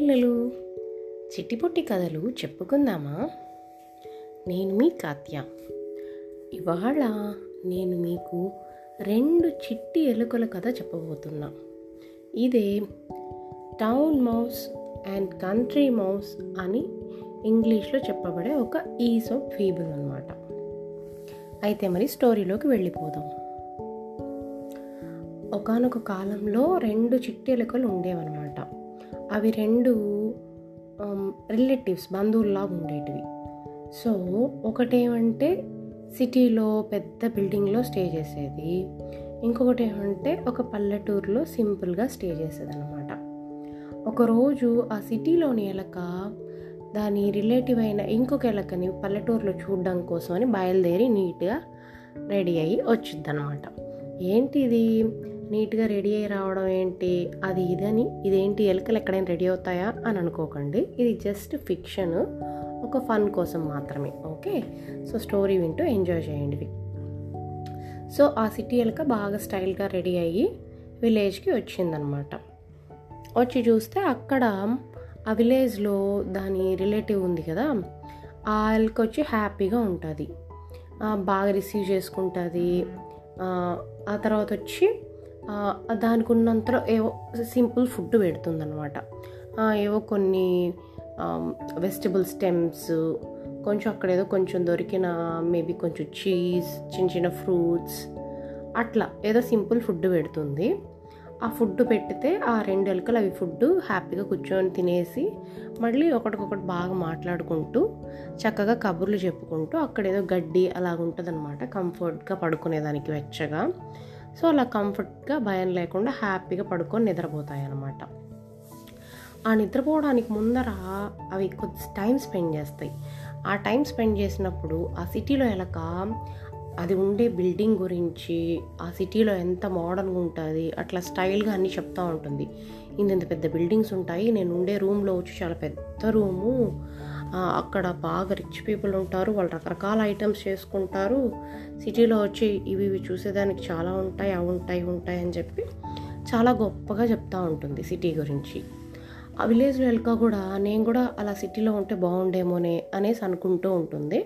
పిల్లలు చిట్టిపొట్టి కథలు చెప్పుకుందామా నేను మీ కాత్య ఇవాళ నేను మీకు రెండు చిట్టి ఎలుకల కథ చెప్పబోతున్నా ఇదే town mouse and country mouse అని ఇంగ్లీష్లో చెప్పబడే ఒక ఈస్ ఆఫ్ ఫీబుల్ అనమాట అయితే మరి స్టోరీలోకి వెళ్ళిపోదాం ఒకానొక కాలంలో రెండు చిట్టి ఎలుకలు ఉండేవన్నమాట అవి రెండు రిలేటివ్స్ బంధువుల్లాగా ఉండేటివి సో ఒకటేమంటే సిటీలో పెద్ద బిల్డింగ్లో స్టే చేసేది ఇంకొకటి ఏమంటే ఒక పల్లెటూరులో సింపుల్గా స్టే చేసేది అనమాట ఒకరోజు ఆ సిటీలోని ఎలక దాని రిలేటివ్ అయిన ఇంకొక ఎలకని పల్లెటూరులో చూడడం కోసమని బయలుదేరి నీట్గా రెడీ అయ్యి వచ్చింది అనమాట ఏంటి ఇది నీట్గా రెడీ అయ్యి రావడం ఏంటి అది ఇదని ఇదేంటి ఎలుకలు ఎక్కడైనా రెడీ అవుతాయా అని అనుకోకండి ఇది జస్ట్ ఫిక్షన్ ఒక ఫన్ కోసం మాత్రమే ఓకే సో స్టోరీ వింటూ ఎంజాయ్ చేయండి సో ఆ సిటీ ఎలుక బాగా స్టైల్గా రెడీ అయ్యి విలేజ్కి వచ్చిందనమాట వచ్చి చూస్తే అక్కడ ఆ విలేజ్లో దాని రిలేటివ్ ఉంది కదా ఆ ఎలుక వచ్చి హ్యాపీగా ఉంటుంది బాగా రిసీవ్ చేసుకుంటుంది ఆ తర్వాత వచ్చి దానికి ఉన్నంతలో ఏవో సింపుల్ ఫుడ్ పెడుతుందన్నమాట ఏవో కొన్ని వెజిటబుల్ స్టెమ్స్ కొంచెం అక్కడ ఏదో కొంచెం దొరికిన మేబీ కొంచెం చీజ్ చిన్న చిన్న ఫ్రూట్స్ అట్లా ఏదో సింపుల్ ఫుడ్ పెడుతుంది ఆ ఫుడ్ పెడితే ఆ రెండు ఎలుకలు అవి ఫుడ్ హ్యాపీగా కూర్చొని తినేసి మళ్ళీ ఒకటికొకటి బాగా మాట్లాడుకుంటూ చక్కగా కబుర్లు చెప్పుకుంటూ అక్కడ ఏదో గడ్డి అలాగుంటుంది అనమాట కంఫర్ట్గా పడుకునేదానికి వెచ్చగా సో అలా కంఫర్ట్గా భయం లేకుండా హ్యాపీగా పడుకొని నిద్రపోతాయి అన్నమాట ఆ నిద్రపోవడానికి ముందర అవి కొద్ది టైం స్పెండ్ చేస్తాయి ఆ టైం స్పెండ్ చేసినప్పుడు ఆ సిటీలో ఎలక అది ఉండే బిల్డింగ్ గురించి ఆ సిటీలో ఎంత మోడర్న్గా ఉంటుంది అట్లా స్టైల్గా అన్నీ చెప్తూ ఉంటుంది ఇంత పెద్ద బిల్డింగ్స్ ఉంటాయి నేను ఉండే రూమ్లో వచ్చి చాలా పెద్ద రూము అక్కడ బాగా రిచ్ పీపుల్ ఉంటారు వాళ్ళు రకరకాల ఐటమ్స్ చేసుకుంటారు సిటీలో వచ్చి ఇవి ఇవి చూసేదానికి చాలా ఉంటాయి అవి ఉంటాయి ఉంటాయి అని చెప్పి చాలా గొప్పగా చెప్తూ ఉంటుంది సిటీ గురించి ఆ విలేజ్లో ఎల్కా కూడా నేను కూడా అలా సిటీలో ఉంటే బాగుండేమోనే అనేసి అనుకుంటూ ఉంటుంది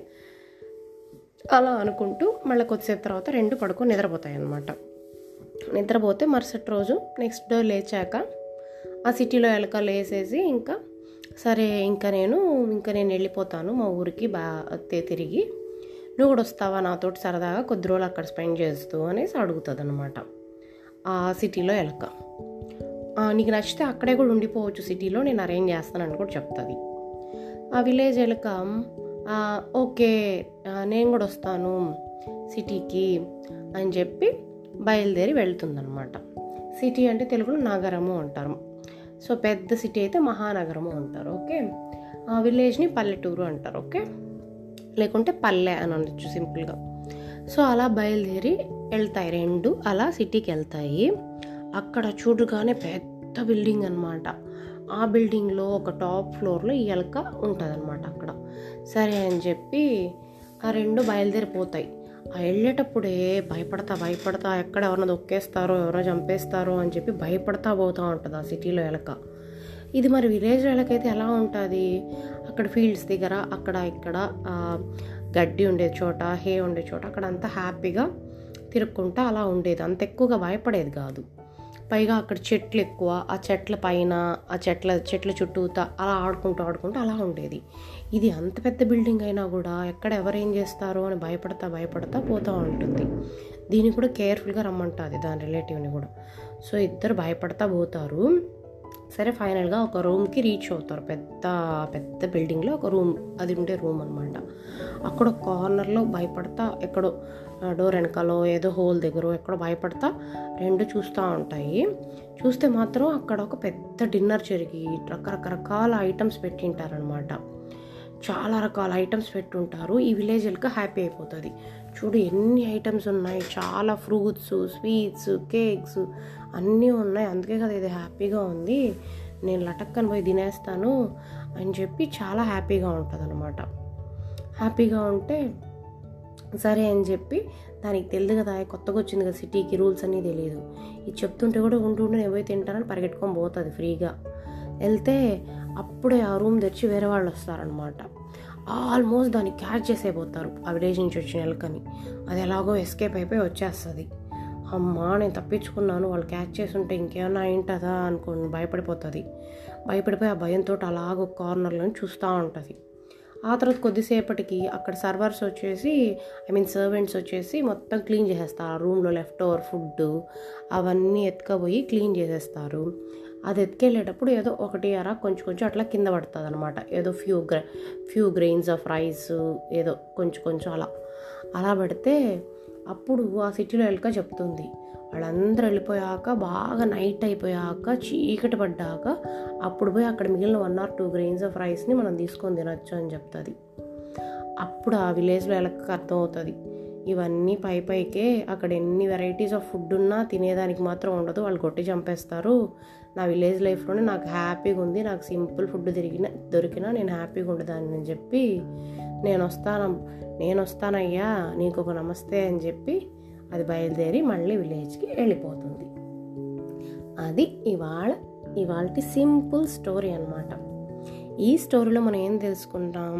అలా అనుకుంటూ మళ్ళీ కొద్దిసేపు తర్వాత రెండు పడుకొని నిద్రపోతాయి అన్నమాట నిద్రపోతే మరుసటి రోజు నెక్స్ట్ డే లేచాక ఆ సిటీలో ఎలక లేసేసి ఇంకా సరే ఇంకా నేను ఇంకా నేను వెళ్ళిపోతాను మా ఊరికి బా తిరిగి నువ్వు కూడా వస్తావా నాతోటి సరదాగా కొద్ది రోజులు అక్కడ స్పెండ్ చేస్తూ అనేసి అడుగుతుంది అనమాట ఆ సిటీలో ఎలక నీకు నచ్చితే అక్కడే కూడా ఉండిపోవచ్చు సిటీలో నేను అరేంజ్ చేస్తానని కూడా చెప్తుంది ఆ విలేజ్ ఎలక ఓకే నేను కూడా వస్తాను సిటీకి అని చెప్పి బయలుదేరి వెళ్తుందనమాట సిటీ అంటే తెలుగులో నగరము అంటారు సో పెద్ద సిటీ అయితే మహానగరము అంటారు ఓకే ఆ విలేజ్ని పల్లెటూరు అంటారు ఓకే లేకుంటే పల్లె అని అనొచ్చు సింపుల్గా సో అలా బయలుదేరి వెళ్తాయి రెండు అలా సిటీకి వెళ్తాయి అక్కడ చూడగానే పెద్ద బిల్డింగ్ అనమాట ఆ బిల్డింగ్లో ఒక టాప్ ఫ్లోర్లో ఈ ఎలక ఉంటుంది అనమాట అక్కడ సరే అని చెప్పి ఆ రెండు బయలుదేరిపోతాయి ఆ వెళ్ళేటప్పుడే భయపడతా భయపడతా ఎక్కడ ఎవరైనా దొక్కేస్తారో ఎవరో చంపేస్తారో అని చెప్పి భయపడతా పోతూ ఉంటుంది ఆ సిటీలో ఎలక ఇది మరి విలేజ్ ఎలకైతే ఎలా ఉంటుంది అక్కడ ఫీల్డ్స్ దగ్గర అక్కడ ఇక్కడ గడ్డి ఉండే చోట హే ఉండే చోట అక్కడ అంతా హ్యాపీగా తిరుక్కుంటా అలా ఉండేది అంత ఎక్కువగా భయపడేది కాదు పైగా అక్కడ చెట్లు ఎక్కువ ఆ చెట్ల పైన ఆ చెట్ల చెట్ల చుట్టూతా అలా ఆడుకుంటూ ఆడుకుంటూ అలా ఉండేది ఇది అంత పెద్ద బిల్డింగ్ అయినా కూడా ఎక్కడ ఎవరేం చేస్తారో అని భయపడతా భయపడతా పోతూ ఉంటుంది దీన్ని కూడా కేర్ఫుల్గా రమ్మంటుంది దాని రిలేటివ్ని కూడా సో ఇద్దరు భయపడతా పోతారు సరే ఫైనల్గా ఒక రూమ్కి రీచ్ అవుతారు పెద్ద పెద్ద బిల్డింగ్లో ఒక రూమ్ అది ఉండే రూమ్ అనమాట అక్కడ ఒక కార్నర్లో భయపడతా ఎక్కడో డోర్ వెనకాలో ఏదో హోల్ దగ్గర ఎక్కడో భయపడతా రెండు చూస్తూ ఉంటాయి చూస్తే మాత్రం అక్కడ ఒక పెద్ద డిన్నర్ జరిగి రకరకరకాల ఐటమ్స్ పెట్టింటారనమాట చాలా రకాల ఐటమ్స్ పెట్టుంటారు ఈ విలేజ్ వెళ్ళక హ్యాపీ అయిపోతుంది చూడు ఎన్ని ఐటమ్స్ ఉన్నాయి చాలా ఫ్రూట్స్ స్వీట్స్ కేక్స్ అన్నీ ఉన్నాయి అందుకే కదా ఇది హ్యాపీగా ఉంది నేను లటక్కని పోయి తినేస్తాను అని చెప్పి చాలా హ్యాపీగా ఉంటుంది అనమాట హ్యాపీగా ఉంటే సరే అని చెప్పి దానికి తెలియదు కదా కొత్తగా వచ్చింది కదా సిటీకి రూల్స్ అన్నీ తెలియదు ఇది చెప్తుంటే కూడా ఉంటూ ఉంటే నేను పోయి తింటానని పరిగెట్టుకొని పోతుంది ఫ్రీగా వెళ్తే అప్పుడే ఆ రూమ్ తెచ్చి వేరే వాళ్ళు వస్తారనమాట ఆల్మోస్ట్ దాన్ని క్యాచ్ చేసేపోతారు ఆ విలేజ్ నుంచి వచ్చిన ఎలుకని అది ఎలాగో ఎస్కేప్ అయిపోయి వచ్చేస్తుంది అమ్మా నేను తప్పించుకున్నాను వాళ్ళు క్యాచ్ చేసి ఉంటే ఇంకేమైనా అయింటుందా అనుకుని భయపడిపోతుంది భయపడిపోయి ఆ భయంతో అలాగ ఒక కార్నర్లో చూస్తూ ఉంటుంది ఆ తర్వాత కొద్దిసేపటికి అక్కడ సర్వర్స్ వచ్చేసి ఐ మీన్ సర్వెంట్స్ వచ్చేసి మొత్తం క్లీన్ చేసేస్తారు ఆ రూమ్లో లెఫ్ట్ ఓవర్ ఫుడ్ అవన్నీ ఎత్తుకపోయి క్లీన్ చేసేస్తారు అది ఎత్తుకెళ్ళేటప్పుడు ఏదో ఒకటి అరా కొంచెం కొంచెం అట్లా కింద పడుతుంది అనమాట ఏదో ఫ్యూ గ్ర ఫ్యూ గ్రెయిన్స్ ఆఫ్ రైస్ ఏదో కొంచెం కొంచెం అలా అలా పడితే అప్పుడు ఆ సిటీలో ఎలుక చెప్తుంది వాళ్ళందరూ వెళ్ళిపోయాక బాగా నైట్ అయిపోయాక చీకటి పడ్డాక అప్పుడు పోయి అక్కడ మిగిలిన one or two grains of రైస్ని మనం తీసుకొని తినొచ్చు అని చెప్తుంది అప్పుడు ఆ విలేజ్లో ఎలకకి అర్థమవుతుంది ఇవన్నీ పై పైకే అక్కడ ఎన్ని వెరైటీస్ ఆఫ్ ఫుడ్ ఉన్నా తినేదానికి మాత్రం ఉండదు వాళ్ళు కొట్టి చంపేస్తారు నా విలేజ్ లైఫ్లోనే నాకు హ్యాపీగా ఉంది నాకు సింపుల్ ఫుడ్ తిరిగిన దొరికినా నేను హ్యాపీగా ఉండదాన్ని అని చెప్పి నేను వస్తాను నేను వస్తానయ్యా నీకు ఒక నమస్తే అని చెప్పి అది బయలుదేరి మళ్ళీ విలేజ్కి వెళ్ళిపోతుంది అది ఇవాళ ఇవాళ సింపుల్ స్టోరీ అనమాట ఈ స్టోరీలో మనం ఏం తెలుసుకుంటాం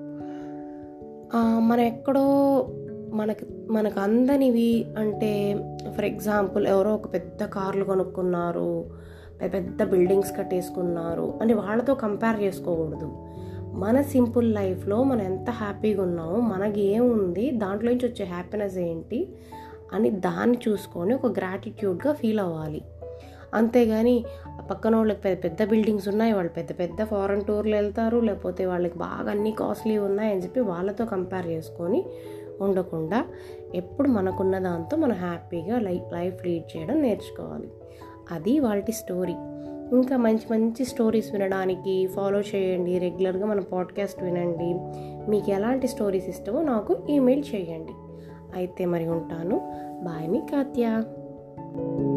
మనం ఎక్కడో మనకి మనకు అందనివి అంటే ఫర్ ఎగ్జాంపుల్ ఎవరో ఒక పెద్ద కార్లు కొనుక్కున్నారు పెద్ద పెద్ద బిల్డింగ్స్ కట్టేసుకున్నారు అని వాళ్ళతో కంపేర్ చేసుకోకూడదు మన సింపుల్ లైఫ్లో మనం ఎంత హ్యాపీగా ఉన్నామో మనకి ఏముంది దాంట్లో నుంచి వచ్చే హ్యాపీనెస్ ఏంటి అని దాన్ని చూసుకొని ఒక గ్రాటిట్యూడ్గా ఫీల్ అవ్వాలి అంతేగాని పక్కన వాళ్ళకి పెద్ద పెద్ద బిల్డింగ్స్ ఉన్నాయి వాళ్ళు పెద్ద పెద్ద ఫారెన్ టూర్లు వెళ్తారు లేకపోతే వాళ్ళకి బాగా అన్ని కాస్ట్లీ ఉన్నాయని చెప్పి వాళ్ళతో కంపేర్ చేసుకొని ఉండకుండా ఎప్పుడు మనకున్న దాంతో మనం హ్యాపీగా లైఫ్ లైఫ్ లీడ్ చేయడం నేర్చుకోవాలి అది వాళ్ళ స్టోరీ ఇంకా మంచి మంచి స్టోరీస్ వినడానికి ఫాలో చేయండి రెగ్యులర్గా మన పాడ్కాస్ట్ వినండి మీకు ఎలాంటి స్టోరీస్ ఇష్టమో నాకు ఈమెయిల్ చేయండి అయితే మరి ఉంటాను బాయ్ మీ కాత్య